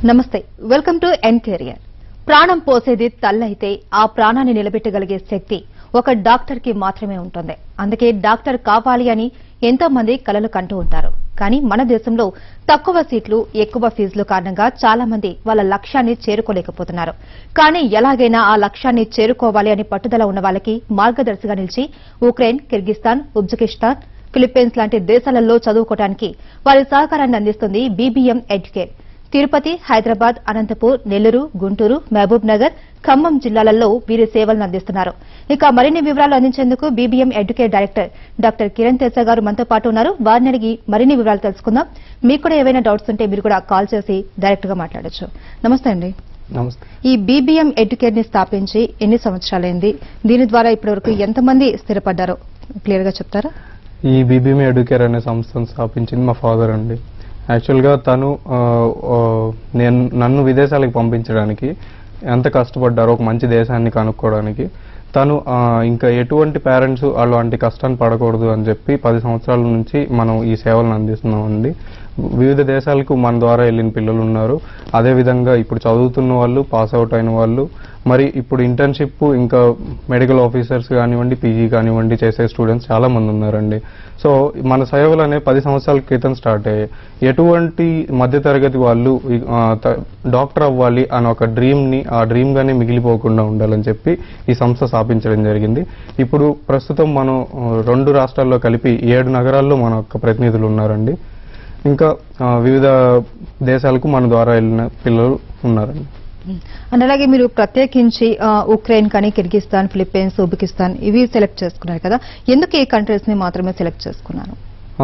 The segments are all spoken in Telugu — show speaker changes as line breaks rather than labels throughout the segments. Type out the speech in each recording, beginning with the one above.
నమస్తే వెల్కమ్ టు ఎన్ కెరియర్ ప్రాణం పోసేది తల్లైతే ఆ ప్రాణాన్ని నిలబెట్టగలిగే శక్తి ఒక డాక్టర్ కి మాత్రమే ఉంటుంది అందుకే డాక్టర్ కావాలి అని ఎంతో మంది కలలు కంటూ ఉంటారు కానీ మన దేశంలో తక్కువ సీట్లు ఎక్కువ ఫీజుల కారణంగా చాలా మంది వాళ్ళ లక్ష్యాన్ని చేరుకోలేకపోతున్నారు కానీ ఎలాగైనా ఆ లక్ష్యాన్ని చేరుకోవాలి అని పట్టుదల ఉన్న వాళ్ళకి మార్గదర్శిగా నిలిచి ఉక్రెయిన్ కిర్గిస్తాన్ ఉజ్బెకిస్తాన్ ఫిలిప్పీన్స్ లాంటి దేశాలలో చదువుకోవడానికి వారి సహకారాన్ని అందిస్తుంది BBM educate Tirupati Hyderabad Anantapur Nellore Guntur Mahabubnagar Khammam జిల్లాలలో వీరి సేవలను అందిస్తున్నారు ఇక మరిన్ని వివరాలు అందించేందుకు BBM educate director doctor Kiran Teja గారు మనతో పాటు ఉన్నారు వారిని అడిగి మరిన్ని వివరాలు తెలుసుకుందాం మీకు కూడా ఏవైనా డౌట్స్ ఉంటే మీరు కూడా కాల్ చేసి డైరెక్ట్ గా మాట్లాడొచ్చు నమస్తే అండి
నమస్తే
ఈ బీబీఎం ఎడ్యుకేట్ ని స్థాపించి ఎన్ని సంవత్సరాలైంది దీని ద్వారా ఇప్పటివరకు ఎంతమంది స్థిరపడ్డారో క్లియర్ గా చెప్తారా
ఈ బీబీఎం ఎడ్యుకేర్ అనే సంస్థను స్థాపించింది మా ఫాదర్ అండి యాక్చువల్గా తను ఆ, ఆ, నేను నన్ను విదేశాలకు పంపించడానికి ఎంత కష్టపడ్డారో ఒక మంచి దేశాన్ని కనుక్కోవడానికి తను ఆ, ఇంకా ఎటువంటి పేరెంట్స్ అలాంటి కష్టాన్ని పడకూడదు అని చెప్పి పది సంవత్సరాల నుంచి మనం ఈ సేవలను అందిస్తున్నామండి వివిధ దేశాలకు మన ద్వారా వెళ్ళిన పిల్లలు ఉన్నారు అదేవిధంగా ఇప్పుడు చదువుతున్న వాళ్ళు పాస్ అవుట్ అయిన వాళ్ళు మరి ఇప్పుడు ఇంటర్న్షిప్ ఇంకా మెడికల్ ఆఫీసర్స్ కానివ్వండి పీజీ కానివ్వండి చేసే స్టూడెంట్స్ చాలా మంది ఉన్నారండి సో మన సేవలు అనేవి పది సంవత్సరాల క్రితం స్టార్ట్ అయ్యాయి ఎటువంటి మధ్యతరగతి వాళ్ళు ఈ, ఆ, త- డాక్టర్ అవ్వాలి అని ఒక డ్రీమ్ని ఆ డ్రీమ్ గానే మిగిలిపోకుండా ఉండాలని చెప్పి ఈ సంస్థ స్థాపించడం జరిగింది ఇప్పుడు ప్రస్తుతం మనం ఆ, రెండు రాష్ట్రాల్లో కలిపి ఏడు నగరాల్లో మన యొక్క ప్రతినిధులు ఉన్నారండి ఇంకా ఆ, వివిధ దేశాలకు మన ద్వారా వెళ్ళిన పిల్లలు ఉన్నారండి
అండ్ అలాగే మీరు ప్రత్యేకించి ఆ, ఉక్రెయిన్ కానీ కిర్గిస్తాన్ ఫిలిప్పీన్స్ ఉజ్బెకిస్తాన్ ఇవి సెలెక్ట్ చేసుకున్నారు కదా ఎందుకు ఈ కంట్రీస్ ని మాత్రమే సెలెక్ట్ చేసుకున్నారు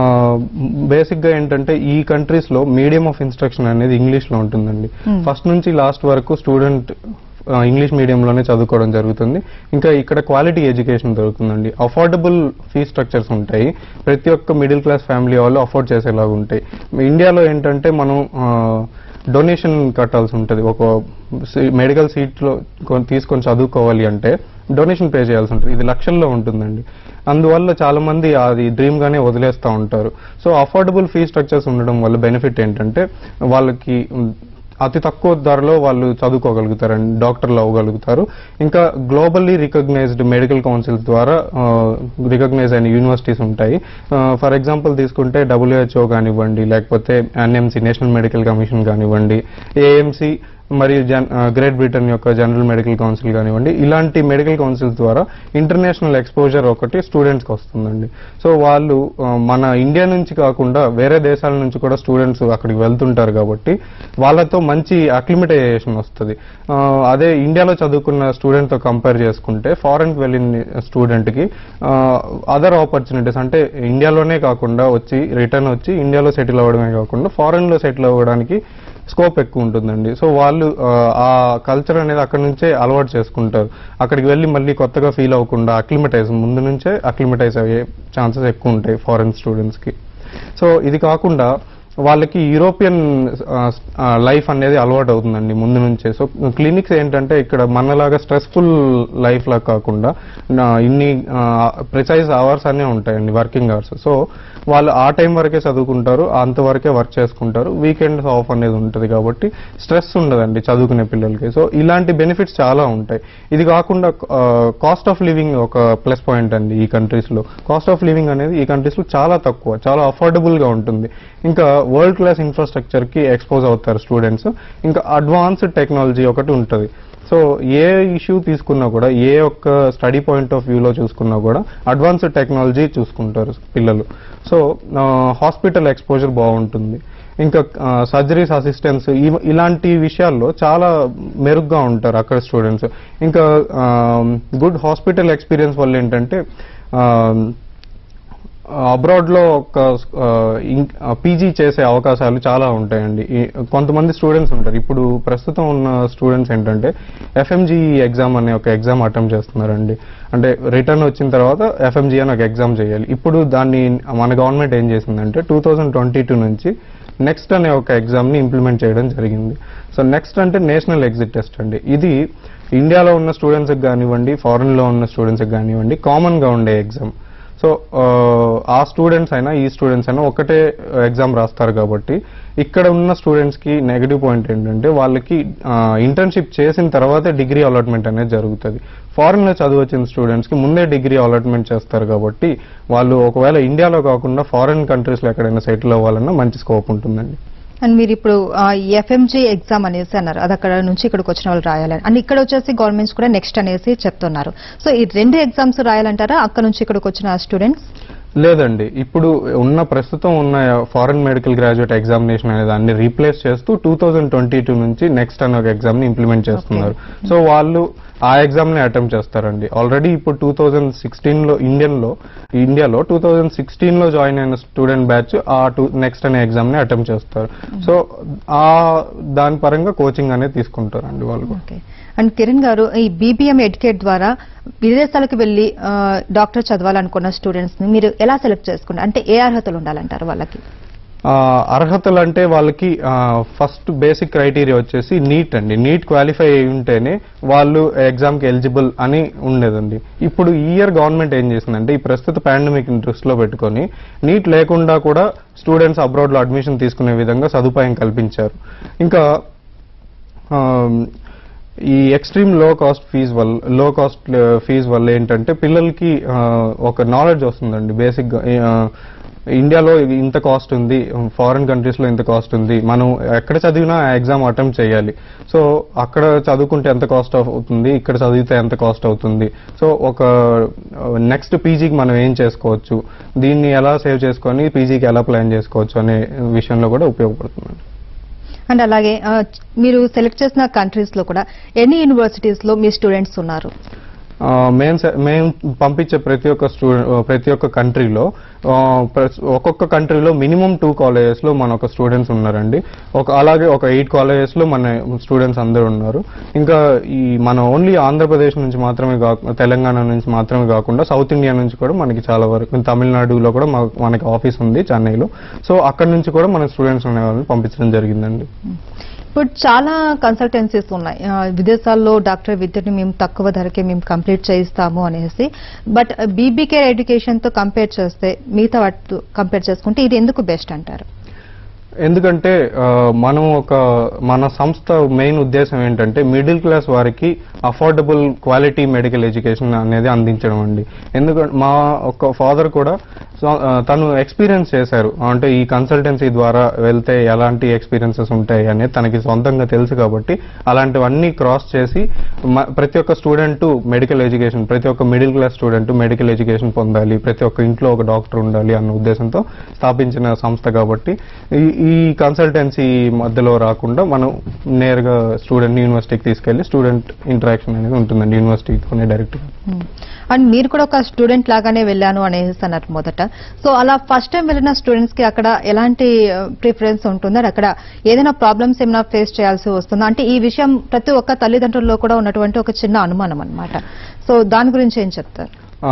బేసిక్ గా ఏంటంటే ఈ కంట్రీస్ లో మీడియం ఆఫ్ ఇన్స్ట్రక్షన్ అనేది ఇంగ్లీష్ లో ఉంటుందండి
Hmm.
ఫస్ట్ నుంచి లాస్ట్ వరకు స్టూడెంట్ ఇంగ్లీష్ మీడియంలోనే చదువుకోవడం జరుగుతుంది ఇంకా ఇక్కడ క్వాలిటీ ఎడ్యుకేషన్ దొరుకుతుందండి అఫోర్డబుల్ ఫీ స్ట్రక్చర్స్ ఉంటాయి ప్రతి ఒక్క మిడిల్ క్లాస్ ఫ్యామిలీ వాళ్ళు అఫోర్డ్ చేసేలాగా ఉంటాయి ఇండియాలో ఏంటంటే మనం డొనేషన్ కట్టాల్సి ఉంటుంది ఒక మెడికల్ సీట్లో తీసుకొని చదువుకోవాలి అంటే డొనేషన్ పే చేయాల్సి ఉంటుంది ఇది లక్షల్లో ఉంటుందండి అందువల్ల చాలా మంది అది డ్రీమ్ గానే వదిలేస్తూ ఉంటారు సో అఫోర్డబుల్ ఫీ స్ట్రక్చర్స్ ఉండడం వల్ల బెనిఫిట్ ఏంటంటే వాళ్ళకి ఉమ్, అతి తక్కువ ధరలో వాళ్ళు చదువుకోగలుగుతారండి డాక్టర్లు అవ్వగలుగుతారు ఇంకా గ్లోబల్లీ రికగ్నైజ్డ్ మెడికల్ కౌన్సిల్స్ ద్వారా రికగ్నైజ్ అయిన యూనివర్సిటీస్ ఉంటాయి ఫర్ ఎగ్జాంపుల్ తీసుకుంటే డబ్ల్యూహెచ్ఓ కానివ్వండి లేకపోతే ఎన్ఎంసి నేషనల్ మెడికల్ కమిషన్ కానివ్వండి ఏఎంసి మరియు జన్ గ్రేట్ బ్రిటన్ యొక్క జనరల్ మెడికల్ కౌన్సిల్ కానివ్వండి ఇలాంటి మెడికల్ కౌన్సిల్స్ ద్వారా ఇంటర్నేషనల్ ఎక్స్పోజర్ ఒకటి స్టూడెంట్స్కి వస్తుందండి సో వాళ్ళు ఆ, మన ఇండియా నుంచి కాకుండా వేరే దేశాల నుంచి కూడా స్టూడెంట్స్ అక్కడికి వెళ్తుంటారు కాబట్టి వాళ్ళతో మంచి అక్లిమటైజేషన్ వస్తుంది ఆ, అదే ఇండియాలో చదువుకున్న స్టూడెంట్తో కంపేర్ చేసుకుంటే ఫారెన్కి వెళ్ళిన స్టూడెంట్కి అదర్ ఆపర్చునిటీస్ అంటే ఇండియాలోనే కాకుండా వచ్చి రిటర్న్ వచ్చి ఇండియాలో సెటిల్ అవ్వడమే కాకుండా ఫారెన్లో సెటిల్ అవ్వడానికి స్కోప్ ఎక్కువ ఉంటుందండి సో వాళ్ళు ఆ, ఆ కల్చర్ అనేది అక్కడ నుంచే అలవాటు చేసుకుంటారు అక్కడికి వెళ్ళి మళ్ళీ కొత్తగా ఫీల్ అవ్వకుండా అక్లిమటైజ్ ముందు నుంచే అక్లిమటైజ్ అయ్యే ఛాన్సెస్ ఎక్కువ ఉంటాయి ఫారెన్ స్టూడెంట్స్కి సో ఇది కాకుండా వాళ్ళకి యూరోపియన్ లైఫ్ అనేది అలవాటు అవుతుందండి ముందు నుంచే సో క్లినిక్స్ ఏంటంటే ఇక్కడ మనలాగా స్ట్రెస్ఫుల్ లైఫ్ లా కాకుండా నా ఇన్ని ప్రిసైజ్ అవర్స్ అనే ఉంటాయండి వర్కింగ్ అవర్స్ సో వాళ్ళు ఆ టైం వరకే చదువుకుంటారు అంతవరకే వర్క్ చేసుకుంటారు వీకెండ్స్ ఆఫ్ అనేది ఉంటుంది కాబట్టి స్ట్రెస్ ఉండదండి చదువుకునే పిల్లలకి సో ఇలాంటి బెనిఫిట్స్ చాలా ఉంటాయి ఇది కాకుండా కాస్ట్ ఆఫ్ లివింగ్ ఒక ప్లస్ పాయింట్ అండి ఈ కంట్రీస్ లో కాస్ట్ ఆఫ్ లివింగ్ అనేది ఈ కంట్రీస్ లో చాలా తక్కువ చాలా అఫోర్డబుల్ గా ఉంటుంది ఇంకా వరల్డ్ క్లాస్ ఇన్ఫ్రాస్ట్రక్చర్ కి ఎక్స్పోజ్ అవుతారు స్టూడెంట్స్ ఇంకా అడ్వాన్స్డ్ టెక్నాలజీ ఒకటి ఉంటుంది సో ఏ ఇష్యూ తీసుకున్నా కూడా ఏ ఒక్క స్టడీ పాయింట్ ఆఫ్ వ్యూలో చూసుకున్నా కూడా అడ్వాన్స్డ్ టెక్నాలజీ చూసుకుంటారు పిల్లలు సో హాస్పిటల్ ఎక్స్పోజర్ బాగుంటుంది ఇంకా సర్జరీస్ అసిస్టెన్స్ ఇలాంటి విషయాల్లో చాలా మెరుగ్గా ఉంటారు అక్కడ స్టూడెంట్స్ ఇంకా గుడ్ హాస్పిటల్ ఎక్స్పీరియన్స్ వల్ల ఏంటంటే అబ్రాడ్ లో ఒక పీజీ చేసే అవకాశాలు చాలా ఉంటాయండి ఈ- కొంతమంది స్టూడెంట్స్ ఉంటారు ఇప్పుడు ప్రస్తుతం ఉన్న స్టూడెంట్స్ ఏంటంటే ఎఫ్ఎంజీ ఎగ్జామ్ అనే ఒక ఎగ్జామ్ అటెంప్ట్ చేస్తున్నారండి అంటే రిటర్న్ వచ్చిన తర్వాత ఎఫ్ఎంజీ అని ఒక ఎగ్జామ్ చేయాలి ఇప్పుడు దాన్ని మన గవర్నమెంట్ ఏం చేసిందంటే టూ థౌజండ్ ట్వంటీ టూ నుంచి నెక్స్ట్ అనే ఒక ఎగ్జామ్ ని ఇంప్లిమెంట్ చేయడం జరిగింది సో నెక్స్ట్ అంటే నేషనల్ ఎగ్జిట్ టెస్ట్ అండి ఇది ఇండియాలో ఉన్న స్టూడెంట్స్కి కానివ్వండి ఫారెన్ లో ఉన్న స్టూడెంట్స్కి కానివ్వండి కామన్ గా ఉండే ఎగ్జామ్ సో ఆ స్టూడెంట్స్ అయినా ఈ స్టూడెంట్స్ అయినా ఒకటే ఎగ్జామ్ రాస్తారు కాబట్టి ఇక్కడ ఉన్న స్టూడెంట్స్ కి నెగటివ్ పాయింట్ ఏంటంటే వాళ్ళకి ఇంటర్న్షిప్ చేసిన తర్వాతే డిగ్రీ అలాట్మెంట్ అనేది జరుగుతుంది ఫారెన్ లో చదువు వచ్చిన స్టూడెంట్స్ కి ముందే డిగ్రీ అలాట్మెంట్ చేస్తారు కాబట్టి వాళ్ళు ఒకవేళ ఇండియాలో కాకుండా ఫారెన్ కంట్రీస్ లో ఎక్కడైనా సెటిల్ అవ్వాలన్నా మంచి స్కోప్ ఉంటుందండి
అండ్ మీరు ఇప్పుడు ఎఫ్ఎంజీ ఎగ్జామ్ అనేసి అన్నారు అది అక్కడ నుంచి ఇక్కడికి వచ్చిన వాళ్ళు రాయాలని అండ్ ఇక్కడ వచ్చేసి గవర్నమెంట్స్ కూడా నెక్స్ట్ అనేసి చెప్తున్నారు సో ఈ రెండు ఎగ్జామ్స్ రాయాలంటారా అక్కడ నుంచి ఇక్కడికి వచ్చిన స్టూడెంట్స్
లేదండి ఇప్పుడు ఉన్న ప్రస్తుతం ఉన్న ఫారెన్ మెడికల్ గ్రాడ్యుయేట్ ఎగ్జామినేషన్ అనే దాన్ని రీప్లేస్ చేస్తూ టూ థౌజండ్ ట్వంటీ టూ నుంచి నెక్స్ట్ అనే ఒక ఎగ్జామ్ ని ఇంప్లిమెంట్ చేస్తున్నారు సో వాళ్ళు ఆ ఎగ్జామ్ ని అటెంప్ట్ చేస్తారండి ఆల్రెడీ ఇప్పుడు టూ థౌజండ్ సిక్స్టీన్ లో ఇండియన్ లో ఇండియాలో టూ థౌజండ్ సిక్స్టీన్ లో జాయిన్ అయిన స్టూడెంట్ బ్యాచ్ ఆ టూ నెక్స్ట్ అనే ఎగ్జామ్ ని అటెంప్ట్ చేస్తారు సో ఆ దాని పరంగా కోచింగ్ అనేది తీసుకుంటారండి వాళ్ళు కూడా.
ఓకే అండ్ కిరణ్ గారు ఈ బీబీఎం ఎడ్యుకేట్ ద్వారా విదేశాలకు వెళ్లి ఆ, డాక్టర్ చదవాలనుకున్న స్టూడెంట్స్ ని మీరు ఎలా సెలెక్ట్ చేసుకుంటారు అంటే ఏ అర్హతలు ఉండాలంటారు వాళ్ళకి
ఆ, అర్హతలు అంటే వాళ్ళకి ఫస్ట్ బేసిక్ క్రైటీరియా వచ్చేసి నీట్ అండి నీట్ క్వాలిఫై అయి ఉంటేనే వాళ్ళు ఎగ్జామ్ కి ఎలిజిబుల్ అని ఉండేదండి ఇప్పుడు ఈ ఇయర్ గవర్నమెంట్ ఏం చేసిందంటే ఈ ప్రస్తుత పాండమిక్ దృష్టిలో పెట్టుకొని నీట్ లేకుండా కూడా స్టూడెంట్స్ అబ్రాడ్ లో అడ్మిషన్ తీసుకునే విధంగా సదుపాయం కల్పించారు ఇంకా ఆ, ఈ ఎక్స్ట్రీమ్ లో కాస్ట్ ఫీజ్ వల్ల లో కాస్ట్ ఫీజ్ వల్ల ఏంటంటే పిల్లలకి ఆ, ఒక నాలెడ్జ్ వస్తుందండి బేసిక్ గా ఆ, ఇండియాలో ఇది ఇంత కాస్ట్ ఉంది ఫారిన్ కంట్రీస్ లో ఇంత కాస్ట్ ఉంది మనం ఎక్కడ చదివినా ఎగ్జామ్ అటెంప్ట్ చేయాలి సో అక్కడ చదువుకుంటే ఎంత కాస్ట్ అవుతుంది ఇక్కడ చదివితే ఎంత కాస్ట్ అవుతుంది సో ఒక నెక్స్ట్ పీజీకి మనం ఏం చేసుకోవచ్చు దీన్ని ఎలా సేవ్ చేసుకొని పీజీకి ఎలా ప్లాన్ చేసుకోవచ్చు అనే విషయంలో కూడా ఉపయోగపడుతుంది
అండ్ అలాగే ఆ, మీరు సెలెక్ట్ చేసిన కంట్రీస్ లో కూడా ఎన్ని యూనివర్సిటీస్ లో మీ స్టూడెంట్స్ ఉన్నారు
ఆ, మేము స- మేము పంపించే ప్రతి ఒక్క స్టూడెంట్ ప్రతి ఒక్క కంట్రీలో ఆ, ప్రస్- ఒక్కొక్క కంట్రీలో మినిమం టూ కాలేజెస్ లో మన ఒక స్టూడెంట్స్ ఉన్నారండి ఒక అలాగే ఒక ఎయిట్ కాలేజెస్ లో మన స్టూడెంట్స్ అందరూ ఉన్నారు ఇంకా ఈ మన ఓన్లీ ఆంధ్రప్రదేశ్ నుంచి మాత్రమే కాకుండా తెలంగాణ నుంచి మాత్రమే కాకుండా సౌత్ ఇండియా నుంచి కూడా మనకి చాలా వరకు తమిళనాడులో కూడా మా- మనకి ఆఫీస్ ఉంది చెన్నైలో సో అక్కడ నుంచి కూడా మన స్టూడెంట్స్ ఉన్న వాళ్ళని పంపించడం జరిగిందండి
ఇప్పుడు చాలా కన్సల్టెన్సీస్ ఉన్నాయి ఆ, విదేశాల్లో డాక్టర్ విద్యని మేము తక్కువ ధరకే మేము కంప్లీట్ చేయిస్తాము అనేసి బట్ బీబీకే ఎడ్యుకేషన్ తో కంపేర్ చేస్తే మిగతా వాటితో కంపేర్ చేసుకుంటే ఇది ఎందుకు బెస్ట్ అంటారు
ఎందుకంటే ఆ, మనం ఒక మన సంస్థ మెయిన్ ఉద్దేశం ఏంటంటే మిడిల్ క్లాస్ వారికి అఫోర్డబుల్ క్వాలిటీ మెడికల్ ఎడ్యుకేషన్ అనేది అందించడం అండి ఎందుకంటే మా ఒక ఫాదర్ కూడా సో- ఆ, తను ఎక్స్పీరియన్స్ చేశారు అంటే ఈ కన్సల్టెన్సీ ద్వారా వెళ్తే ఎలాంటి ఎక్స్పీరియన్సెస్ ఉంటాయి అనేది తనకి సొంతంగా తెలుసు కాబట్టి అలాంటివన్నీ క్రాస్ చేసి మ- ప్రతి ఒక్క స్టూడెంట్ మెడికల్ ఎడ్యుకేషన్ ప్రతి ఒక్క middle class student medical education పొందాలి ప్రతి ఒక్క ఇంట్లో ఒక డాక్టర్ ఉండాలి అన్న ఉద్దేశంతో స్థాపించిన సంస్థ కాబట్టి ఈ ఈ కన్సల్టెన్సీ మధ్యలో రాకుండా మనం నేరుగా స్టూడెంట్ యూనివర్సిటీకి తీసుకెళ్లి స్టూడెంట్ ఇంటరాక్షన్ అనేది ఉంటుందండి యూనివర్సిటీతోనే డైరెక్ట్
అండ్ మీరు కూడా ఒక స్టూడెంట్ లాగానే వెళ్ళాను అనేసి అన్నారు మొదట సో అలా ఫస్ట్ టైం వెళ్ళిన స్టూడెంట్స్ కి అక్కడ ఎలాంటి ప్రిఫరెన్స్ ఉంటుందో అక్కడ ఏదైనా ప్రాబ్లమ్స్ ఏమైనా ఫేస్ చేయాల్సి వస్తుందా అంటే ఈ విషయం ప్రతి ఒక్క తల్లిదండ్రుల్లో కూడా ఉన్నటువంటి ఒక చిన్న అనుమానం అన్నమాట సో దాని గురించి ఏం చెప్తారు
ఆ,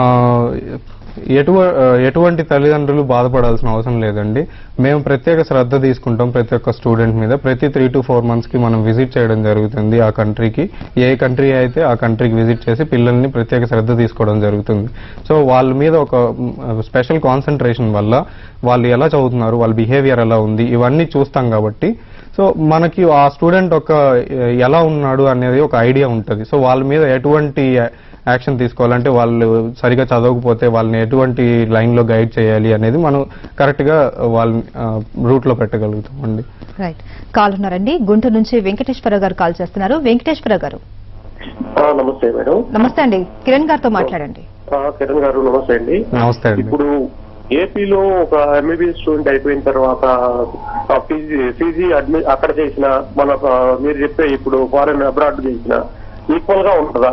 ఎటువ ఆ, ఎటువంటి తల్లిదండ్రులు బాధపడాల్సిన అవసరం లేదండి మేము ప్రత్యేక శ్రద్ధ తీసుకుంటాం ప్రతి ఒక్క స్టూడెంట్ మీద ప్రతి త్రీ టు ఫోర్ మంత్స్ కి మనం విజిట్ చేయడం జరుగుతుంది ఆ కంట్రీకి ఏ కంట్రీ అయితే ఆ కంట్రీకి విజిట్ చేసి పిల్లల్ని ప్రత్యేక శ్రద్ధ తీసుకోవడం జరుగుతుంది సో వాళ్ళ మీద ఒక స్పెషల్ కాన్సన్ట్రేషన్ వల్ల వాళ్ళు ఎలా చదువుతున్నారు వాళ్ళ బిహేవియర్ ఎలా ఉంది ఇవన్నీ చూస్తాం కాబట్టి సో మనకి ఆ స్టూడెంట్ ఒక ఎ, ఎలా ఉన్నాడు అనేది ఒక ఐడియా ఉంటుంది సో వాళ్ళ మీద ఎటువంటి యాక్షన్ తీసుకోవాలంటే వాళ్ళు సరిగా చదవకపోతే వాళ్ళని ఎటువంటి లైన్ లో గైడ్ చేయాలి అనేది మనం కరెక్ట్ గా వాళ్ళని రూట్ లో పెట్టగలుగుతాం అండి
రైట్ కాల్ ఉన్నారండి గుంటూరు నుంచి వెంకటేశ్వర గారు కాల్ చేస్తున్నారు వెంకటేశ్వర గారు
ఆ, నమస్తే మేడం
నమస్తే అండి కిరణ్ గారితో మాట్లాడండి
ఆ, కిరణ్ గారు నమస్తే అండి
నమస్తే అండి
ఇప్పుడు ఏపీలో ఒక ఎంబీబీఎస్ స్టూడెంట్ అయిపోయిన తర్వాత పీజీ పీజీ అడ్మి అక్కడ చేసిన మన ఆ, మీరు చెప్పే ఇప్పుడు ఫారెన్ అబ్రాడ్ చేసిన ఈక్వల్ గా ఉంటుందా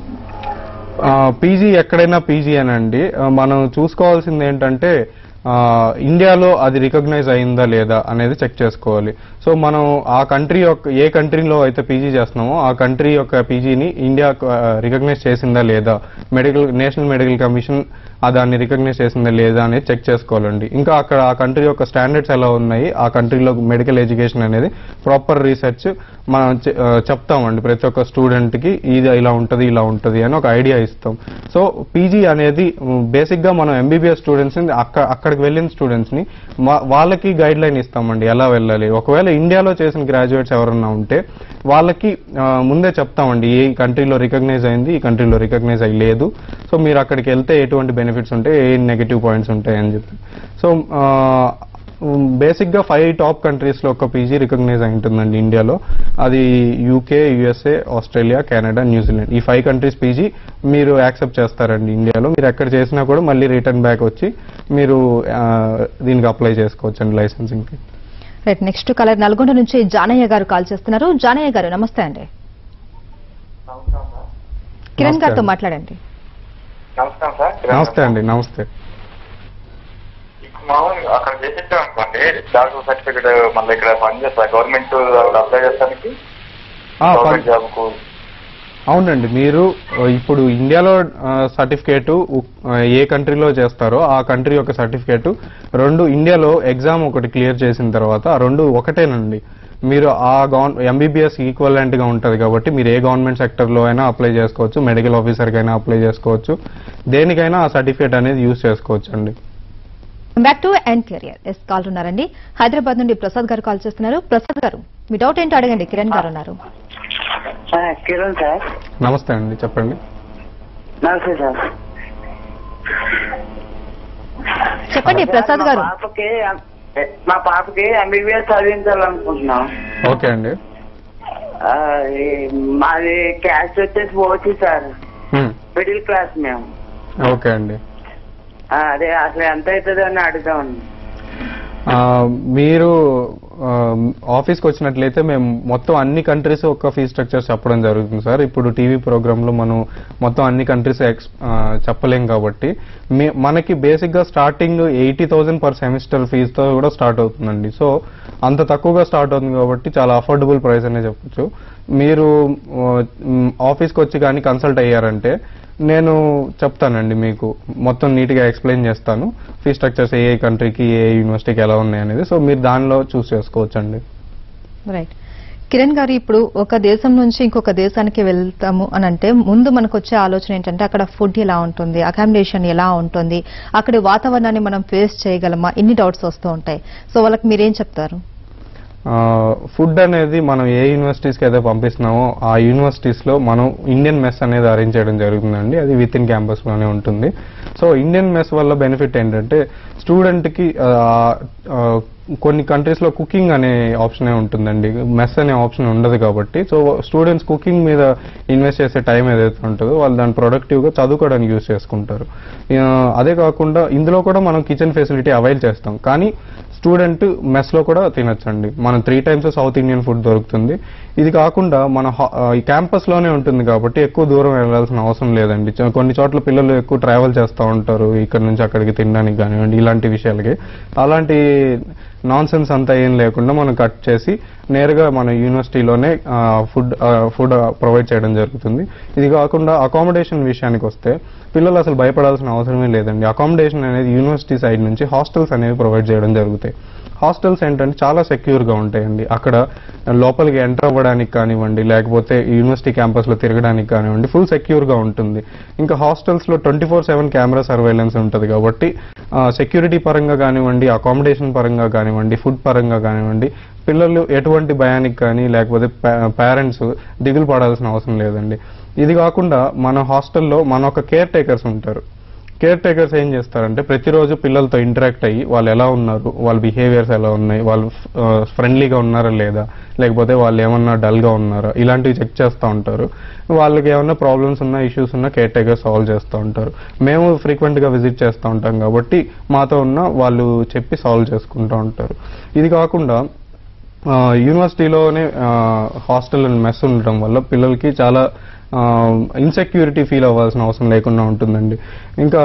పీజీ ఎక్కడైనా పీజీ అనండి ఆ, మనం చూసుకోవాల్సింది ఏంటంటే ఆ, ఇండియాలో అది రికగ్నైజ్ అయిందా లేదా అనేది చెక్ చేసుకోవాలి సో మనం ఆ కంట్రీ యొక్క ఏ కంట్రీలో అయితే పీజీ చేస్తున్నామో ఆ కంట్రీ యొక్క పీజీని ఇండియా రికగ్నైజ్ చేసిందా లేదా మెడికల్ నేషనల్ మెడికల్ కమిషన్ ఆ దాన్ని రికగ్నైజ్ చేసిందా లేదా అనేది చెక్ చేసుకోవాలండి ఇంకా అక్కడ ఆ కంట్రీ యొక్క స్టాండర్డ్స్ ఎలా ఉన్నాయి ఆ కంట్రీలో మెడికల్ ఎడ్యుకేషన్ అనేది ప్రాపర్ రీసెర్చ్ మనం చె- ఆ, చెప్తామండి ప్రతి ఒక్క స్టూడెంట్ కి ఇది ఇలా ఉంటది ఇలా ఉంటది అని ఒక ఐడియా ఇస్తాం సో పీజీ అనేది బేసిక్ గా మనం ఎంబీబీఎస్ స్టూడెంట్స్ ని అక్క అక్కడికి వెళ్ళిన స్టూడెంట్స్ ని మా- వాళ్ళకి గైడ్ లైన్ ఇస్తామండి ఎలా వెళ్ళాలి ఒకవేళ ఇండియాలో చేసిన గ్రాడ్యుయేట్స్ ఎవరన్నా ఉంటే వాళ్ళకి ఆ, ముందే చెప్తామండి ఏ కంట్రీలో రికగ్నైజ్ అయింది ఈ కంట్రీలో రికగ్నైజ్ అయ్యలేదు సో మీరు అక్కడికి వెళ్తే ఎటువంటి బెనిఫిట్స్ ఉంటాయి ఏ నెగిటివ్ పాయింట్స్ ఉంటాయి అని చెప్పి సో బేసిక్ గా ఫైవ్ టాప్ కంట్రీస్ లో ఒక పీజీ రికగ్నైజ్ అయి ఉంటుందండి ఇండియాలో అది UK USA Australia Canada New Zealand ఈ ఫైవ్ కంట్రీస్ పీజీ మీరు యాక్సెప్ట్ చేస్తారండి ఇండియాలో మీరు ఎక్కడ చేసినా కూడా మళ్ళీ రిటర్న్ బ్యాక్ వచ్చి మీరు ఆ, దీనికి అప్లై చేసుకోవచ్చు అండి లైసెన్సింగ్ కి
రైట్ నెక్స్ట్ కలర్ నల్గొండ నుంచి జానయ్య గారు కాల్ చేస్తున్నారు జానయ్య గారు నమస్తే అండి కిరణ్
నమస్తే
గారితో
అండి.
మాట్లాడండి
నమస్కారం సార్
నమస్తే అండి నమస్తే
మామూలుగా అక్కడ చేసేసాం అనుకోండి డాక్టర్ సర్టిఫికేట్ మళ్ళీ ఇక్కడ పని చేస్తా గవర్నమెంట్ అప్లై చేస్తానికి
ఆ,
గవర్నమెంట్
పని-
జాబ్ కు
అవునండి మీరు ఆ, ఇప్పుడు ఇండియాలో సర్టిఫికేట్ ఏ కంట్రీలో చేస్తారో ఆ కంట్రీ యొక్క సర్టిఫికేట్ రెండు ఇండియాలో ఎగ్జామ్ ఒకటి క్లియర్ చేసిన తర్వాత ఆ రెండు ఒకటేనండి మీరు ఆ గవర్న ఎంబీబీఎస్ ఈక్వలెంట్ గా ఉంటది కాబట్టి మీరు ఏ గవర్నమెంట్ సెక్టర్ లో అయినా అప్లై చేసుకోవచ్చు మెడికల్ ఆఫీసర్ కైనా అప్లై చేసుకోవచ్చు దేనికైనా ఆ సర్టిఫికేట్ అనేది యూజ్ చేసుకోవచ్చు అండి
బ్యాక్ టు అండ్ కెరియర్ ఎస్ కాల్ ఉన్నారండి హైదరాబాద్ నుండి ప్రసాద్ గారు కాల్ చేస్తున్నారు ప్రసాద్ గారు మీ డౌట్ ఏంటో అడగండి కిరణ్ గారు ఉన్నారు
సార్ కిరణ్ సార్
నమస్తే అండి చెప్పండి
నమస్తే సార్
చెప్పండి ప్రసాద్
మా
గారు
పాపకి మా పాపకి ఎంబీబీఎస్ చదివించాలనుకుంటున్నాం
ఓకే అండి
ఆ, ఈ మాది క్యాస్ట్ వచ్చేసి ఓచి సార్
హ్మ్.
మిడిల్ క్లాస్ మేము
ఓకే అండి
ఆ, అదే అసలు ఎంత అవుతుంది అని అడుగుదామండి
ఆ, మీరు ఆ, ఆఫీస్కి వచ్చినట్లయితే మేము మొత్తం అన్ని కంట్రీస్ ఒక ఫీ స్ట్రక్చర్ చెప్పడం జరుగుతుంది సార్ ఇప్పుడు టీవీ ప్రోగ్రాంలో మనం మొత్తం అన్ని కంట్రీస్ ఎక్స్ ఆ, చెప్పలేం కాబట్టి మీ- మనకి బేసిక్గా starting eighty thousand per semester ఫీజుతో కూడా స్టార్ట్ అవుతుందండి సో అంత తక్కువగా స్టార్ట్ అవుతుంది కాబట్టి చాలా అఫోర్డబుల్ ప్రైస్ అనే చెప్పొచ్చు మీరు ఆఫీస్కి వచ్చి కానీ కన్సల్ట్ అయ్యారంటే నేను చెప్తానండి మీకు మొత్తం నీట్గా ఎక్స్ప్లెయిన్ చేస్తాను ఫీ స్ట్రక్చర్స్ ఏ ఏ కంట్రీకి ఏ యూనివర్సిటీకి ఎలా ఉన్నాయి అనేది సో మీరు దానిలో చూస్ చేసుకోవచ్చు అండి
రైట్ కిరణ్ గారు ఇప్పుడు ఒక దేశం నుంచి ఇంకొక దేశానికి వెళ్తాము అని అంటే ముందు మనకు వచ్చే ఆలోచన ఏంటంటే అక్కడ ఫుడ్ ఎలా ఉంటుంది అకామిడేషన్ ఎలా ఉంటుంది అక్కడి వాతావరణాన్ని మనం ఫేస్ చేయగలమా ఇన్ని డౌట్స్ వస్తూ ఉంటాయి సో వాళ్ళకి మీరేం చెప్తారు
ఫుడ్ అనేది మనం ఏ యూనివర్సిటీస్కి అయితే పంపిస్తున్నామో ఆ యూనివర్సిటీస్లో మనం ఇండియన్ మెస్ అనేది అరేంజ్ చేయడం జరుగుతుందండి అది విత్ ఇన్ క్యాంపస్లోనే ఉంటుంది సో ఇండియన్ మెస్ వల్ల బెనిఫిట్ ఏంటంటే స్టూడెంట్కి కొన్ని కంట్రీస్లో కుకింగ్ అనే ఆప్షనే ఉంటుందండి మెస్ అనే ఆప్షన్ ఉండదు కాబట్టి సో స్టూడెంట్స్ కుకింగ్ మీద ఇన్వెస్ట్ చేసే టైం ఏదైతే ఉంటుందో వాళ్ళు దాన్ని ప్రొడక్టివ్గా చదువుకోవడానికి యూస్ చేసుకుంటారు ఆ, అదే కాకుండా ఇందులో కూడా మనం కిచెన్ ఫెసిలిటీ అవైల్ చేస్తాం కానీ స్టూడెంట్ మెస్ లో కూడా తినొచ్చండి మనం three times South Indian food దొరుకుతుంది ఇది కాకుండా మన హా- ఆ, ఈ క్యాంపస్ లోనే ఉంటుంది కాబట్టి ఎక్కువ దూరం వెళ్ళాల్సిన అవసరం లేదండి చ- కొన్ని చోట్ల పిల్లలు ఎక్కువ ట్రావెల్ చేస్తూ ఉంటారు ఇక్కడ నుంచి అక్కడికి తినడానికి కానివ్వండి ఇలాంటి విషయాలకి అలాంటి నాన్ సెన్స్ అంతా ఏం లేకుండా మనం కట్ చేసి నేరుగా మన యూనివర్సిటీలోనే ఫుడ్ ఫుడ్ ప్రొవైడ్ చేయడం జరుగుతుంది ఇది కాకుండా అకామిడేషన్ విషయానికి వస్తే పిల్లలు అసలు భయపడాల్సిన అవసరమే లేదండి అకామిడేషన్ అనేది యూనివర్సిటీ సైడ్ నుంచి హాస్టల్స్ అనేవి ప్రొవైడ్ చేయడం జరుగుతాయి హాస్టల్స్ ఏంటంటే చాలా సెక్యూర్గా ఉంటాయండి అక్కడ లోపలికి ఎంటర్ అవ్వడానికి కానివ్వండి లేకపోతే యూనివర్సిటీ క్యాంపస్లో తిరగడానికి కానివ్వండి ఫుల్ సెక్యూర్గా ఉంటుంది ఇంకా హాస్టల్స్లో twenty four seven camera surveillance ఉంటుంది కాబట్టి సెక్యూరిటీ పరంగా కానివ్వండి అకామిడేషన్ పరంగా కానివ్వండి ఫుడ్ పరంగా కానివ్వండి పిల్లలు ఎటువంటి భయానికి కానీ లేకపోతే పేరెంట్స్ దిగులు పడాల్సిన అవసరం లేదండి ఇది కాకుండా మన హాస్టల్లో మన ఒక కేర్ టేకర్స్ ఉంటారు కేర్ టేకర్స్ ఏం చేస్తారంటే ప్రతిరోజు పిల్లలతో ఇంటరాక్ట్ అయ్యి వాళ్ళు ఎలా ఉన్నారు వాళ్ళ బిహేవియర్స్ ఎలా ఉన్నాయి వాళ్ళు ఫ్రెండ్లీగా ఉన్నారా లేదా లేకపోతే వాళ్ళు ఏమన్నా డల్గా ఉన్నారా ఇలాంటివి చెక్ చేస్తూ ఉంటారు వాళ్ళకి ఏమన్నా ప్రాబ్లమ్స్ ఉన్నా ఇష్యూస్ ఉన్నా కేర్ టేకర్ సాల్వ్ చేస్తూ ఉంటారు మేము ఫ్రీక్వెంట్గా విజిట్ చేస్తూ ఉంటాం కాబట్టి మాతో ఉన్న వాళ్ళు చెప్పి సాల్వ్ చేసుకుంటూ ఉంటారు ఇది కాకుండా ఆ, యూనివర్సిటీలోనే హాస్టల్ అండ్ మెస్ ఉండడం వల్ల పిల్లలకి చాలా ఇన్సెక్యూరిటీ ఫీల్ అవ్వాల్సిన అవసరం లేకుండా ఉంటుందండి ఇంకా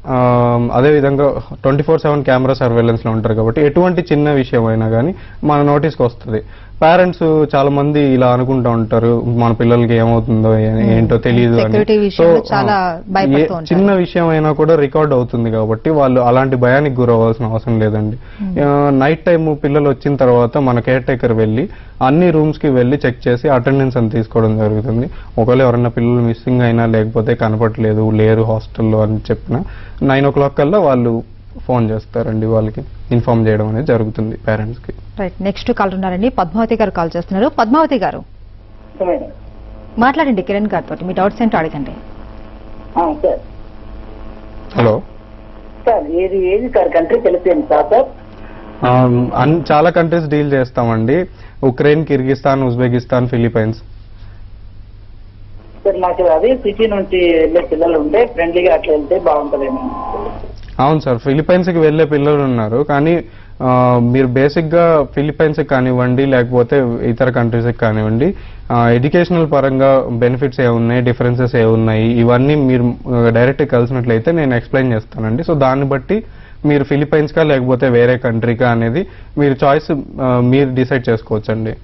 ఆ, అదేవిధంగా ట్వంటీ ఫోర్ సెవెన్ కెమెరా సర్వేలెన్స్లో ఉంటారు కాబట్టి ఎటువంటి చిన్న విషయం అయినా కానీ మన నోటీస్కి వస్తుంది పేరెంట్స్ చాలా మంది ఇలా అనుకుంటా ఉంటారు మన పిల్లలకి ఏమవుతుందో ఏ- ఏంటో తెలియదు అని
Security విషయంలో చాలా భయపడుతూ ఉంటారు.
చిన్న విషయం అయినా కూడా రికార్డ్ అవుతుంది కాబట్టి వాళ్ళు అలాంటి భయానికి గురవ్వాల్సిన అవసరం లేదండి నైట్ టైం పిల్లలు వచ్చిన తర్వాత మన కేర్ టేకర్ వెళ్ళి అన్ని రూమ్స్ కి వెళ్ళి చెక్ చేసి అటెండెన్స్ అని తీసుకోవడం జరుగుతుంది ఒకవేళ ఎవరైనా పిల్లలు మిస్సింగ్ అయినా లేకపోతే కనపట్లేదు లేరు హాస్టల్లో అని చెప్పిన నైన్ ఓ క్లాక్ కల్లా వాళ్ళు ఫోన్ చేస్తారండి వాళ్ళకి ఇన్ఫార్మ్ చేయడం అనేది జరుగుతుంది పేరెంట్స్ కి
రైట్ నెక్స్ట్ కాల్ ఉన్నారండి పద్మావతి గారు కాల్ చేస్తున్నారు పద్మావతి గారు
మేడం
మాట్లాడండి కిరణ్ గారితో మీ డౌట్స్ ఏంటో అడగండి
సార్
హలో
సార్ ఏది ఏది సార్ కంట్రీ తెలిసింది సార్ సార్
ఆమ్, అన్- చాలా కంట్రీస్ డీల్ చేస్తామండి Ukraine Kyrgyzstan Uzbekistan Philippines
sir నాకు అదే సిటీ నుంచి వెళ్ళే పిల్లలు ఉంటే ఫ్రెండ్లీగా అట్లా వెళ్తే బాగుంటుందేమో
అవును సార్ ఫిలిపైన్స్ కి వెళ్ళే పిల్లలు ఉన్నారు కానీ ఆ, మీరు బేసిక్ గా ఫిలిపైన్స్ కానివ్వండి లేకపోతే ఇతర కంట్రీస్ కానివ్వండి ఎడ్యుకేషనల్ పరంగా బెనిఫిట్స్ ఏ ఉన్నాయి డిఫరెన్సెస్ ఏ ఉన్నాయి ఇవన్నీ మీరు డైరెక్ట్ కలిసినట్లయితే నేను ఎక్స్ప్లెయిన్ చేస్తానండి సో దాన్ని బట్టి మీరు ఫిలిపైన్స్ కా లేకపోతే వేరే కంట్రీకా అనేది మీరు చాయిస్ మీరు డిసైడ్ చేసుకోవచ్చండి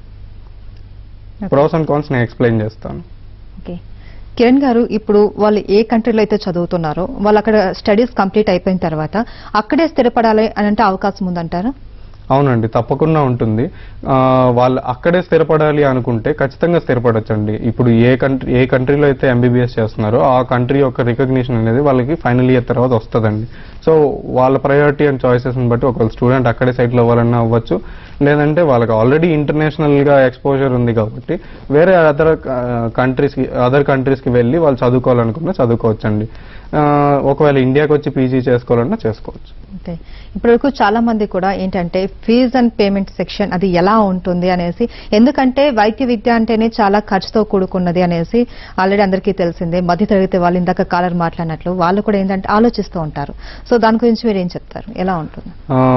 ప్రోస్ అండ్ కాన్స్ నేను ఎక్స్ప్లెయిన్ చేస్తాను
ఓకే కిరణ్ గారు ఇప్పుడు వాళ్ళు ఏ కంట్రీలో అయితే చదువుతున్నారో వాళ్ళు అక్కడ స్టడీస్ కంప్లీట్ అయిపోయిన తర్వాత అక్కడే స్థిరపడాలి అని అంటే అవకాశం ఉందంటారా
అవునండి తప్పకుండా ఉంటుంది ఆ, వాళ్ళు అక్కడే స్థిరపడాలి అనుకుంటే ఖచ్చితంగా స్థిరపడొచ్చండి ఇప్పుడు ఏ కంట్రీ ఏ కంట్రీలో అయితే ఎంబీబీఎస్ చేస్తున్నారో ఆ కంట్రీ యొక్క రికగ్నిషన్ అనేది వాళ్ళకి ఫైనల్ ఇయర్ తర్వాత వస్తుందండి సో వాళ్ళ ప్రయారిటీ అండ్ చాయిసెస్ని బట్టి ఒకవేళ స్టూడెంట్ అక్కడే సెటిల్ అవ్వాలన్నా అవ్వచ్చు లేదంటే వాళ్ళకి ఆల్రెడీ ఇంటర్నేషనల్గా ఎక్స్పోజర్ ఉంది కాబట్టి వేరే అదర్ కంట్రీస్కి అదర్ కంట్రీస్కి వెళ్ళి వాళ్ళు చదువుకోవాలనుకున్నా చదువుకోవచ్చండి ఆ, ఒకవేళ ఇండియాకి వచ్చి పీజీ చేసుకోవాలన్నా చేసుకోవచ్చు
ఓకే ఇప్పటివరకు చాలా మంది కూడా ఏంటంటే ఫీజ్ అండ్ పేమెంట్ సెక్షన్ అది ఎలా ఉంటుంది అనేసి ఎందుకంటే వైద్య విద్య అంటేనే చాలా ఖర్చుతో కూడుకున్నది అనేసి ఆల్రెడీ అందరికీ తెలిసిందే మధ్యతరగతి వాళ్ళు ఇందాక కాలర్ మాట్లాడినట్లు వాళ్ళు కూడా ఏంటంటే ఆలోచిస్తూ ఉంటారు సో దాని గురించి మీరు ఏం చెప్తారు ఎలా ఉంటుంది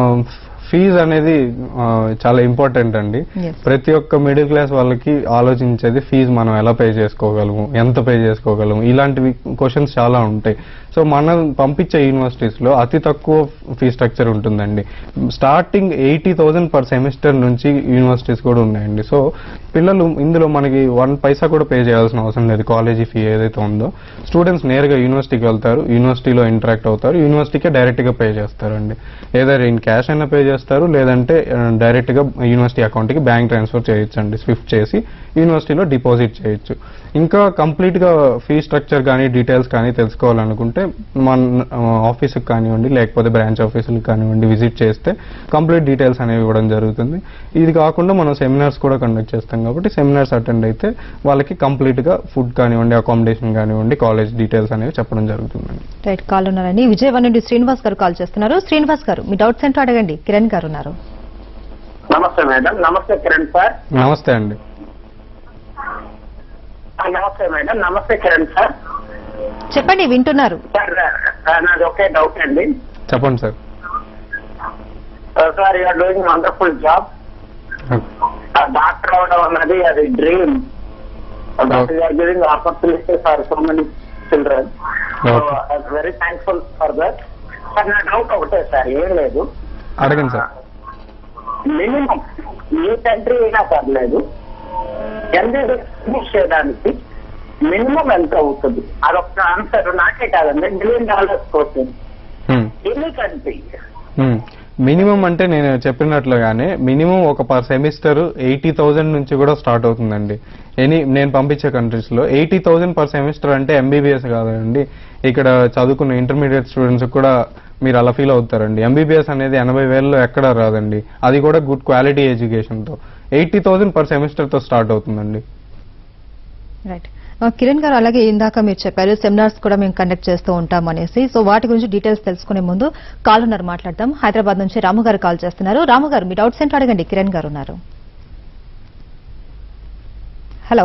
ఫీజ్ అనేది ఆ, చాలా ఇంపార్టెంట్ అండి
Yes.
ప్రతి ఒక్క మిడిల్ క్లాస్ వాళ్ళకి ఆలోచించేది ఫీజు మనం ఎలా పే చేసుకోగలము ఎంత పే చేసుకోగలము ఇలాంటివి క్వశ్చన్స్ చాలా ఉంటాయి సో మనం పంపించే యూనివర్సిటీస్ లో అతి తక్కువ ఫీ స్ట్రక్చర్ ఉంటుందండి starting eighty thousand per semester నుంచి యూనివర్సిటీస్ కూడా ఉన్నాయండి సో పిల్లలు ఇందులో మనకి వన్ పైసా కూడా పే చేయాల్సిన అవసరం లేదు కాలేజీ ఫీ ఏదైతే ఉందో స్టూడెంట్స్ నేరుగా యూనివర్సిటీకి వెళ్తారు యూనివర్సిటీలో ఇంటరాక్ట్ అవుతారు యూనివర్సిటీకే డైరెక్ట్ గా పే చేస్తారండి ఏదైనా ఇన్ క్యాష్ అయినా పే చేస్తారు లేదంటే డైరెక్ట్ గా యూనివర్సిటీ అకౌంట్ కి బ్యాంక్ ట్రాన్స్ఫర్ చేయొచ్చండి స్విఫ్ట్ చేసి యూనివర్సిటీలో డిపాజిట్ చేయొచ్చు ఇంకా కంప్లీట్ గా ఫీ స్ట్రక్చర్ కానీ డీటెయిల్స్ కానీ తెలుసుకోవాలనుకుంటే మన ఆఫీస్కి కానివ్వండి లేకపోతే బ్రాంచ్ ఆఫీసులకు కానివ్వండి విజిట్ చేస్తే కంప్లీట్ డీటెయిల్స్ అనేవి ఇవ్వడం జరుగుతుంది ఇది కాకుండా మనం సెమినార్స్ కూడా కండక్ట్ చేస్తాం కాబట్టి సెమినార్స్ అటెండ్ అయితే వాళ్ళకి కంప్లీట్ గా ఫుడ్ కానివ్వండి అకామిడేషన్ కానివ్వండి కాలేజ్ డీటెయిల్స్ అనేవి చెప్పడం జరుగుతుందండి
రైట్ కాల్ ఉన్నారండి విజయవాడ నుండి శ్రీనివాస్ గారు కాల్ చేస్తున్నారు శ్రీనివాస్ గారు మీ డౌట్స్ ఏంటో అడగండి కిరణ్ గారు ఉన్నారు
నమస్తే మేడం నమస్తే కిరణ్ సార్
నమస్తే అండి
ఆ, నమస్తే మేడం నమస్తే కిరణ్ సార్
చెప్పండి వింటున్నారు
సార్ ఆ, నాది ఒకే డౌట్ అండి
చెప్పండి sir
sir you're doing wonderful job doctor అవడం అన్నది అది dream
Okay.
You're giving opportunity for so many children
Okay.
Very thankful for that sir నా డౌట్ ఒకటే సార్ ఏం లేదు
అడగండి సార్
మినిమం ఏ కంట్రీ అయినా పర్లేదు ఎంబీబీఎస్ చేయడానికి మినిమం ఎంత అవుతుంది అదొక ఆన్సర్ నాకే కాదండి million dollars question
Hmm.
Any country
minimum అంటే నేను చెప్పినట్లుగానే మినిమం ఒక పర్ సెమిస్టర్ ఎయిటీ థౌజండ్ నుంచి కూడా స్టార్ట్ అవుతుందండి ఎనీ నేను పంపించే కంట్రీస్ లో ఎయిటీ థౌజండ్ పర్ సెమిస్టర్ అంటే ఎంబీబీఎస్ కాదండి ఇక్కడ చదువుకున్న ఇంటర్మీడియట్ స్టూడెంట్స్ కూడా మీరు అలా ఫీల్ అవుతారండి ఎంబీబీఎస్ అనేది ఎనభై వేలలో ఎక్కడ రాదండి అది కూడా గుడ్ క్వాలిటీ ఎడ్యుకేషన్ తో ఎయిటీ థౌజండ్ పర్ సెమిస్టర్ తో స్టార్ట్ అవుతుందండి
రైట్ ఆ, కిరణ్ గారు అలాగే ఇందాక మీరు చెప్పారు సెమినార్స్ కూడా మేము కండక్ట్ చేస్తూ ఉంటాం అనేసి సో వాటి గురించి డీటెయిల్స్ తెలుసుకునే ముందు కాల్ ఉన్నారు మాట్లాడదాం హైదరాబాద్ నుంచి రాము గారు కాల్ చేస్తున్నారు రాము గారు మీ డౌట్స్ ఏంటో అడగండి కిరణ్ గారు ఉన్నారు హలో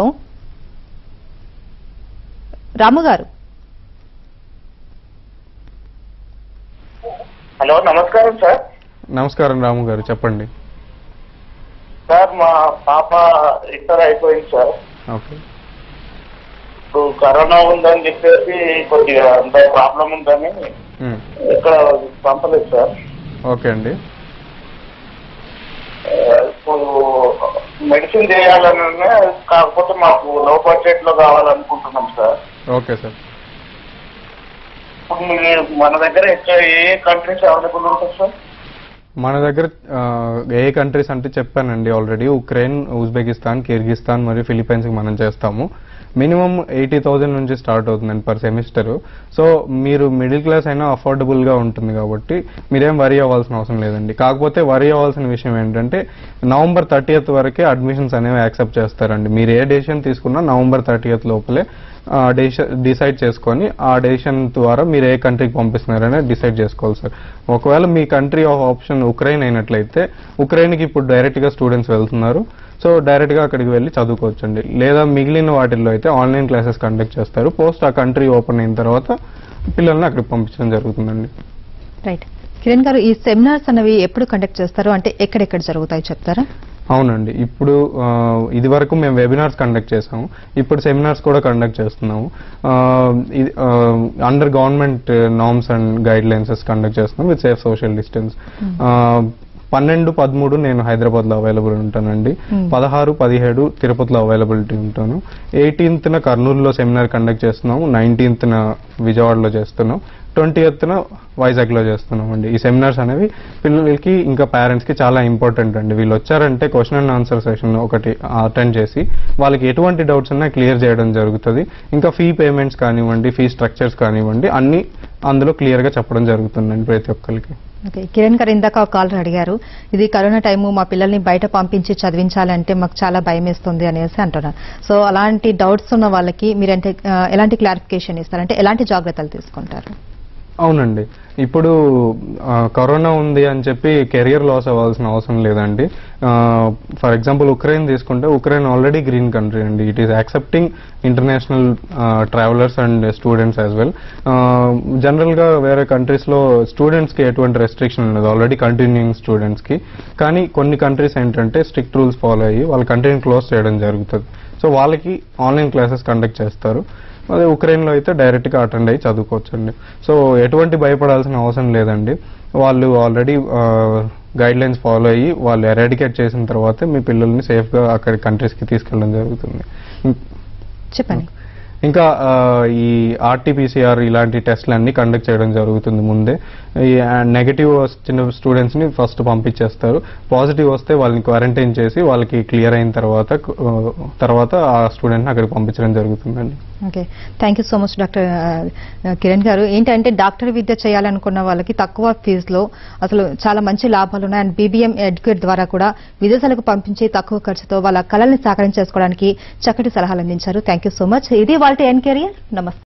రాము గారు
హలో నమస్కారం సార్
నమస్కారం రాము గారు చెప్పండి
సార్ మా పాప ఇంటర్ అయిపోయింది సార్
ఓకే
ఇప్పుడు కరోనా ఉందని చెప్పేసి కొద్దిగా అంత ప్రాబ్లం ఉందని
మ్మ్.
ఇక్కడ పంపలేదు సార్
ఓకే అండి
ఇప్పుడు మెడిసిన్ చేయాలని కాకపోతే మాకు లో బడ్జెట్ లో కావాలనుకుంటున్నాం సార్
ఓకే సార్
ఇప్పుడు మీరు మన దగ్గర ఎక్కువ ఏ కంట్రీస్ అవైలబుల్ ఉంటుంది సార్
మన దగ్గర ఆ, ఏ కంట్రీస్ అంటే చెప్పానండి ఆల్రెడీ ఉక్రెయిన్ ఉజ్బెకిస్తాన్ కిర్గిస్తాన్ మరియు ఫిలిప్పైన్స్కి మనం చేస్తాము మినిమం ఎయిటీ థౌజండ్ నుంచి స్టార్ట్ అవుతుందండి పర్ సెమిస్టర్ సో మీరు మిడిల్ క్లాస్ అయినా అఫోర్డబుల్గా ఉంటుంది కాబట్టి మీరేం వరీ అవ్వాల్సిన అవసరం లేదండి కాకపోతే వరీ అవ్వాల్సిన విషయం ఏంటంటే నవంబర్ థర్టీయత్ వరకే అడ్మిషన్స్ అనేవి యాక్సెప్ట్ చేస్తారండి మీరు ఏ డెసిషన్ తీసుకున్నా నవంబర్ థర్టీయత్ లోపలే డెసిషన్ డిసైడ్ చేసుకొని ఆ డెసిషన్ ద్వారా మీరు ఏ కంట్రీకి పంపిస్తున్నారనే డిసైడ్ చేసుకోవాలి సార్ ఒకవేళ మీ కంట్రీ ఆఫ్ ఆప్షన్ ఉక్రెయిన్ అయినట్లయితే ఉక్రెయిన్కి ఇప్పుడు డైరెక్ట్గా స్టూడెంట్స్ వెళ్తున్నారు సో డైరెక్ట్గా అక్కడికి వెళ్ళి చదువుకోవచ్చండి లేదా మిగిలిన వాటిల్లో అయితే ఆన్లైన్ క్లాసెస్ కండక్ట్ చేస్తారు పోస్ట్ ఆ కంట్రీ ఓపెన్ అయిన తర్వాత పిల్లల్ని అక్కడికి పంపించడం జరుగుతుందండి
రైట్ కిరణ్ గారు ఈ సెమినార్స్ అనేవి ఎప్పుడు కండక్ట్ చేస్తారు అంటే ఎక్కడెక్కడ జరుగుతాయి చెప్తారా
అవునండి ఇప్పుడు ఆ, ఇది వరకు మేము వెబినార్స్ కండక్ట్ చేసాము ఇప్పుడు సెమినార్స్ కూడా కండక్ట్ చేస్తున్నాము ఆ, ఇది under government norms and guidelines conduct చేస్తున్నాం విత్ సేఫ్ సోషల్ డిస్టెన్స్ పన్నెండు పదమూడు నేను హైదరాబాద్లో అవైలబుల్ ఉంటానండి
Hmm.
పదహారు పదిహేడు తిరుపతిలో అవైలబిలిటీ ఉంటాను ఎయిటీన్త్న కర్నూలులో సెమినార్ కండక్ట్ చేస్తున్నాము నైన్టీన్త్న విజయవాడలో చేస్తున్నాం ట్వంటీ ఎత్తున వైజాగ్లో చేస్తున్నాం అండి ఈ సెమినార్స్ అనేవి పిల్లలకి ఇంకా పేరెంట్స్కి చాలా ఇంపార్టెంట్ అండి వీళ్ళు వచ్చారంటే క్వశ్చన్ అండ్ ఆన్సర్ సెషన్ ఒకటి అటెండ్ చేసి వాళ్ళకి ఎటువంటి డౌట్స్ ఉన్నా క్లియర్ చేయడం జరుగుతుంది ఇంకా ఫీ పేమెంట్స్ కానివ్వండి ఫీ స్ట్రక్చర్స్ కానివ్వండి అన్ని అందులో క్లియర్గా చెప్పడం జరుగుతుందండి ప్రతి ఒక్కరికి
ఓకే కిరణ్ గారు ఇందాక ఒక కాలర్ అడిగారు ఇది కరోనా టైము మా పిల్లల్ని బయట పంపించి చదివించాలంటే మాకు చాలా భయం వేస్తుంది అనేసి అంటున్నారు సో అలాంటి డౌట్స్ ఉన్న వాళ్ళకి మీరంటే ఆ, ఎలాంటి క్లారిఫికేషన్ ఇస్తారు అంటే ఎలాంటి జాగ్రత్తలు తీసుకుంటారు
అవునండి ఇప్పుడు ఆ, కరోనా ఉంది అని చెప్పి కెరియర్ లాస్ అవ్వాల్సిన అవసరం లేదండి ఫర్ ఎగ్జాంపుల్ ఉక్రెయిన్ తీసుకుంటే ఉక్రెయిన్ ఆల్రెడీ గ్రీన్ కంట్రీ అండి it is accepting international travellers and students as well జనరల్గా వేరే కంట్రీస్లో స్టూడెంట్స్కి ఎటువంటి రెస్ట్రిక్షన్ ఉండదు ఆల్రెడీ కంటిన్యూయింగ్ స్టూడెంట్స్కి కానీ కొన్ని కంట్రీస్ ఏంటంటే స్ట్రిక్ట్ రూల్స్ ఫాలో అయ్యి వాళ్ళ కంట్రీని క్లోజ్ చేయడం జరుగుతుంది సో వాళ్ళకి ఆన్లైన్ క్లాసెస్ కండక్ట్ చేస్తారు అదే ఉక్రెయిన్లో అయితే డైరెక్ట్గా అటెండ్ అయ్యి చదువుకోవచ్చండి సో ఎటువంటి భయపడాల్సిన అవసరం లేదండి వాళ్ళు ఆల్రెడీ గైడ్ లైన్స్ ఫాలో అయ్యి వాళ్ళు ఎరాడికేట్ చేసిన తర్వాతే మీ పిల్లల్ని సేఫ్గా అక్కడి కంట్రీస్కి తీసుకెళ్ళడం జరుగుతుంది ఇం-
చెప్పండి
ఇంకా ఆ, ఈ ఆర్టీపీసీఆర్ ఇలాంటి టెస్ట్లు అన్ని కండక్ట్ చేయడం జరుగుతుంది ముందే ఈ నెగటివ్ వచ్చిన స్టూడెంట్స్ని ఫస్ట్ పంపించేస్తారు పాజిటివ్ వస్తే వాళ్ళని క్వారంటైన్ చేసి వాళ్ళకి క్లియర్ అయిన తర్వాత ఆ, తర్వాత ఆ స్టూడెంట్ని అక్కడికి పంపించడం జరుగుతుందండి
okay thank you so much doctor Kiran గారు ఏంటంటే డాక్టర్ విద్య చేయాలనుకున్న వాళ్ళకి తక్కువ ఫీజులో అసలు చాలా మంచి లాభాలు ఉన్నాయి అండ్ బీబీఎం ఎడ్యుకేట్ ద్వారా కూడా విదేశాలకు పంపించి తక్కువ ఖర్చుతో వాళ్ళ కళల్ని సాకారం చేసుకోవడానికి చక్కటి సలహాలు అందించారు థ్యాంక్ యూ సో మచ్ ఇది వాళ్ళ ఎన్ కెరియర్ నమస్తే